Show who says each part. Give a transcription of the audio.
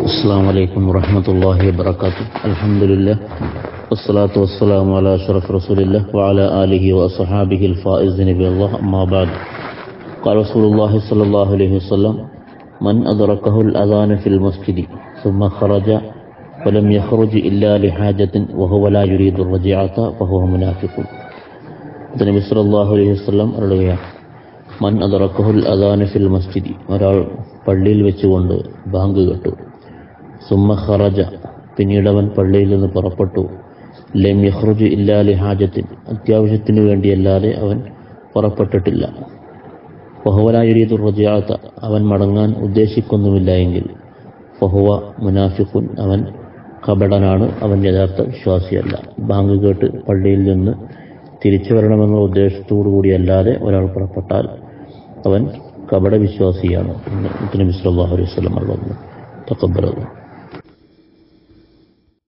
Speaker 1: السلام عليكم ورحمة الله وبركاته الحمد لله والصلاة والسلام على أشرف رسول الله وعلى آله وأصحابه الفائزين بالله أما بعد قال رسول الله صلى الله عليه وسلم من أدركه الأذان في المسجد ثم خرج ولم يخرج إلا لحاجة وهو لا يريد الرجعة فهو منافق നബി സല്ലല്ലാഹു അലൈഹി വസല്ലം പറയുകയാണ് മൻ അദറക്കഹുൽ അദാന ഫിൽ മസ്ജിദി ഒരാൾ പള്ളിയിൽ വെച്ചുകൊണ്ട് ബാങ്ക് കേട്ടു സുമ്മ ഖറജ പിന്നീട് അവൻ പള്ളിയിൽ നിന്ന് പുറപ്പെട്ടു ലം യഖ്റുജു ഇല്ലാ ലിഹാജത്തിൻ അത്യാവശ്യത്തിന് വേണ്ടിയല്ലാതെ അവൻ പുറപ്പെട്ടിട്ടില്ല ഫഹുവലായുരീദു റജിയാത്ത അവൻ മടങ്ങാൻ ഉദ്ദേശിക്കുന്നുമില്ല എങ്കിൽ ഫഹുവ മുനാഫിഖുൻ അവൻ കപടനാണ് അവൻ യഥാർത്ഥ വിശ്വാസിയല്ല ബാങ്ക് കേട്ട് പള്ളിയിൽ നിന്ന് തിരിച്ചു വരണമെന്ന ഉദ്ദേശത്തോടു കൂടിയല്ലാതെ ഒരാൾ പുറപ്പെട്ടാൽ അവൻ കപട വിശ്വാസിയാണ് എന്ന് നബി സല്ലല്ലാഹു അലൈഹി വസല്ലം പറഞ്ഞു തക്കബറത്